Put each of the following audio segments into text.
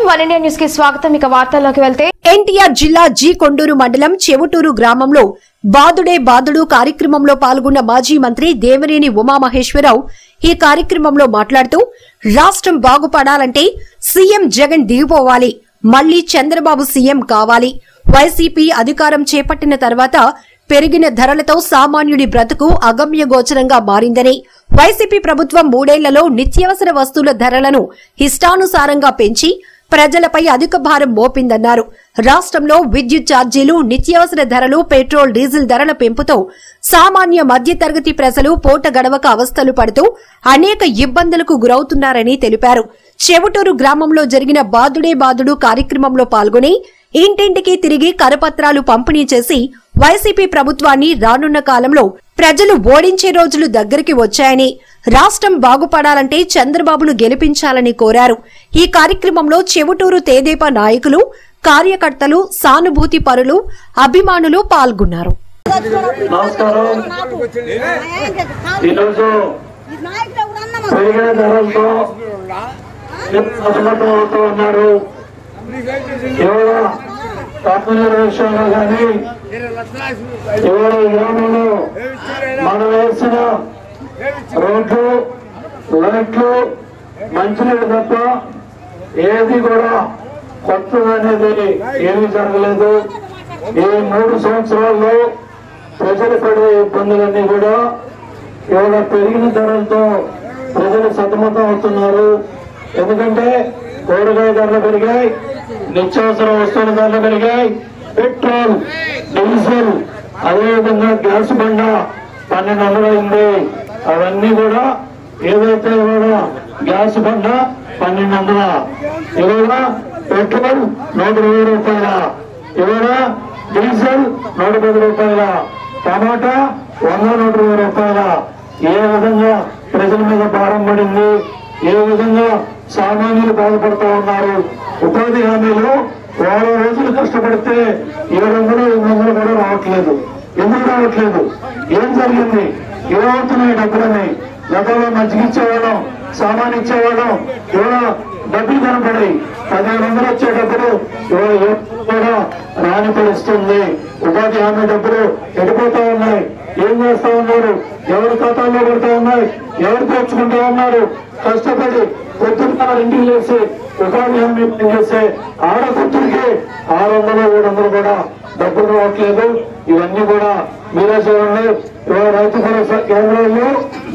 One India news కి స్వాగతం ఇక వార్తల్లోకి వెళ్తే ఎన్టీఆర్ జిల్లా జీ కొండూరు మండలం చెవుటూరు గ్రామంలో బాదుడే బాదుడు కార్యక్రమంలో పాల్గొన్న మాజీ మంత్రి దేవినేని ఉమామహేశ్వరరావు ఈ కార్యక్రమంలో మాట్లాడుతూ రాష్ట్రం బాగుపడాలంటే సీఎం జగన్ దిగిపోవాలి మళ్లీ చంద్రబాబు సీఎం కావాలి వైసీపీ అధికారం చేపట్టిన తర్వాత పెరిగిన ధరలతో సామాన్యుడి బ్రతుకు అగమ్య గోచరంగా మారిందని వైసీపీ ప్రభుత్వం మూడేళ్లలో నిత్యావసర వస్తువుల ధరలను ఇష్టానుసారంగా పెంచి ప్రజలపై అధిక భారం మోపిందన్నారు రాష్ట్రంలో విద్యుత్ ఛార్జీలు నిత్యావసర ధరలు పెట్రోల్ డీజిల్ ధరల పెంపుతో సామాన్య మధ్యతరగతి ప్రజలు పూట గడవక అవస్థలు పడుతూ అనేక ఇబ్బందులకు గురవుతున్నారని తెలిపారు చెవుటూరు గ్రామంలో జరిగిన బాదుడే బాదుడు కార్యక్రమంలో పాల్గొని ఇంటింటికి తిరిగి కరపత్రాలు పంపిణీ చేసి వైసీపీ ప్రభుత్వాన్ని రానున్న కాలంలో ప్రజలు ఓడించే రోజులు దగ్గరికి వచ్చాయని రాష్ట్రం బాగుపడాలంటే చంద్రబాబును గెలిపించాలని కోరారు ఈ కార్యక్రమంలో చెవుటూరు తేదేపా నాయకులు కార్యకర్తలు సానుభూతి పరులు అభిమానులు పాల్గొన్నారు నమస్కారం ఈరోజు పెరిగిన ధరలతో అసమర్థం అవుతూ ఉన్నారు ఇవాళ తాపనీరు విషయంలో కానీ ఇవాళ ఈ గ్రామంలో మనం వేసిన రోడ్లు లైట్లు మంచినీళ్ళు తప్ప ఏది కూడా కొత్తది అనేది ఏమీ జరగలేదు ఈ మూడు సంవత్సరాల్లో ప్రజలు పడే ఇబ్బందులన్నీ కూడా ఇవాళ పెరిగిన ధరలతో ప్రజలు సతమతం అవుతున్నారు ఎందుకంటే కూరగాయ ధరలు పెరిగాయి నిత్యావసర వస్తువుల ధరలు పెరిగాయి పెట్రోల్ డీజిల్ అదేవిధంగా గ్యాస్ బండ పన్నెండు వందలు అయింది అవన్నీ కూడా ఏదైతే ఇవాళ గ్యాస్ బండ పన్నెండు వందల ఇవాళ పెట్రోల్ నూట ఇరవై రూపాయల ఇవాళ డీజిల్ నూట పది రూపాయల టమాటా వంద నూట ఇరవై రూపాయల ఏ విధంగా ప్రజల మీద భారం పడింది ఏ విధంగా సామాన్యులు బాధపడుతూ ఉన్నారు ఉపాధి హామీలు వారం రోజులు కష్టపడితే ఏడు వందలు ఎనిమిది వందలు కూడా రావట్లేదు ఎందుకు రావట్లేదు ఏం జరిగింది ఏమవుతున్నాయి డబ్బులని గతంలో మజ్జిగ ఇచ్చేవాళ్ళం సామాన్ ఇచ్చేవాళ్ళం ఇవాళ డబ్బులు కనపడాయి పదిహేను వందలు వచ్చే డబ్బులు ఇవాళ ఏ కూడా రాని పరిస్థితుంది ఉపాధి హామీ డబ్బులు ఎడిపోతా ఉన్నాయి ఏం చేస్తా ఉన్నారు ఎవరి ఖాతాల్లో పడుతూ ఉన్నాయి ఎవరు తెచ్చుకుంటా ఉన్నారు కష్టపడి పొద్దున్న ఇంటికి లేసి ఉపాధి హామీ పనిచేసే ఆడకూతురికి ఆరు వందలు ఏడు వందలు కూడా డబ్బులు రావట్లేదు ఇవన్నీ కూడా మీరే చూడండి ఇవాళ రైతు భరోసా కేంద్రాల్లో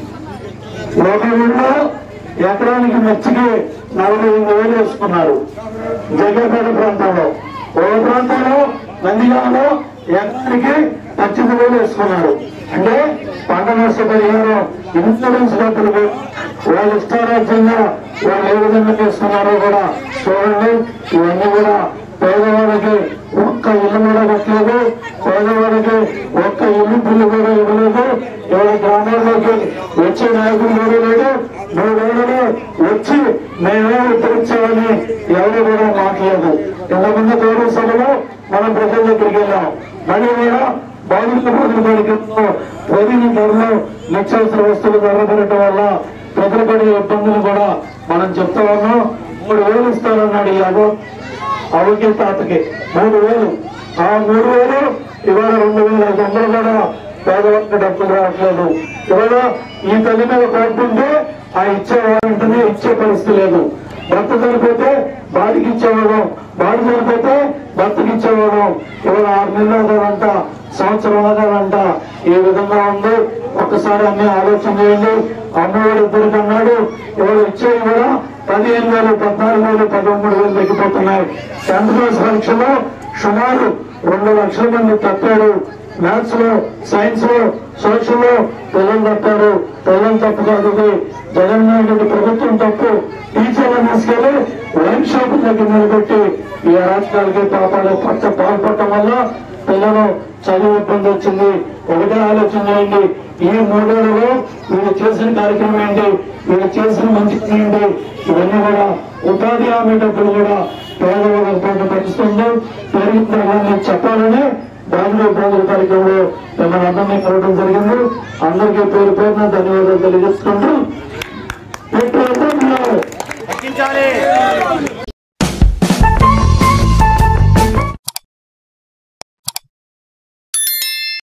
ఒక ఊళ్ళో ఎకరానికి మెచ్చికి నలభై ఎనిమిది వేలు వేసుకున్నారు జగ్గపేట ప్రాంతంలో ఓ ప్రాంతంలో నందిగామలో ఎకరానికి పద్దెనిమిది వేలు వేసుకున్నారు అంటే పంట నష్ట పరిహారం ఇన్సూరెన్స్ డబ్బులు వాళ్ళు ఇష్టారాజ్యంగా వాళ్ళు ఏ విధంగా చేసుకున్నారో కూడా చూడండి ఇవన్నీ కూడా పేదవాడికి ఒక్క ఇల్లు కూడా కట్టలేదు పేదవాడికి ఒక్క ఇల్లు బిల్లు కూడా ఇవ్వలేదు ఇవాళ గ్రామాల్లోకి వచ్చే నాయకులు కూడా లేడు మూడేళ్లలో వచ్చి మేమే ఉత్తరించామని ఎవరు కూడా మాట్లాడలేదు ఇంతకుముందు గౌరవ సభలో మనం ప్రజల దగ్గరికి వెళ్ళాం మళ్ళీ కూడా బాధిత ప్రజల పడికల్లో పెరిగిన ధరలు నిత్యావసర వస్తువులు ధర పెరగడం వల్ల ప్రజలు పడే ఇబ్బందులు కూడా మనం చెప్తా ఉన్నాం మూడు వేలు ఇస్తారన్నాడు ఈ అగో అవకి తాతకి మూడు వేలు ఆ మూడు వేలు ఇవాళ రెండు వేల ఐదు వందలు కూడా పేదవాళ్ళకి డబ్బులు రావట్లేదు ఇవాళ ఈ తల్లి మీద కోరుకుంటే ఆ ఇచ్చే వారంటనే ఇచ్చే పరిస్థితి లేదు భర్త చనిపోతే బాడికి ఇచ్చేవాళ్ళం బాడి చనిపోతే భర్తకి ఇచ్చేవాళ్ళం ఇవాళ ఆరు నెలలు అదాలంట సంవత్సరం అదాలంట ఏ విధంగా ఉంది ఒక్కసారి అన్ని ఆలోచన చేయండి అమ్మవాడు ఇద్దరికి అన్నాడు ఇవాళ ఇచ్చేవి కూడా పదిహేను వేలు పద్నాలుగు వేలు పదమూడు వేలు తగ్గిపోతున్నాయి టెన్త్ క్లాస్ పరీక్షలో సుమారు రెండు లక్షల మంది తప్పారు మ్యాథ్స్ లో సైన్స్ లో సోషల్ లో పిల్లలు తప్పారు పిల్లలు తప్పు కాదు ఇది. జగన్మోహన్ రెడ్డి ప్రభుత్వం తప్పు టీచర్లను తీసుకెళ్లి వైన్ షాప్ దగ్గర నిలబెట్టి ఈ అరాచకాలకి పాపాలు పట్ట పాల్పడటం వల్ల పిల్లలు చదువు ఇబ్బంది వచ్చింది ఒకటే ఆలోచన చేయండి ఈ మూడేళ్లలో వీళ్ళు చేసిన కార్యక్రమం ఏంటి వీళ్ళు చేసిన మంచి పని ఏంటి ఇవన్నీ కూడా ఉపాధి హామీ డబ్బులు కూడా పేదవాళ్ళకి పోటీ పట్టిస్తుంది పెరిగిన చెప్పాలని దానిలో ప్రజల కార్యక్రమంలో మిమ్మల్ని అందరినీ కలవడం జరిగింది అందరికీ పేరు పేరున ధన్యవాదాలు తెలియజేసుకుంటూ పెట్రోల్ ధరలు తగ్గించాలి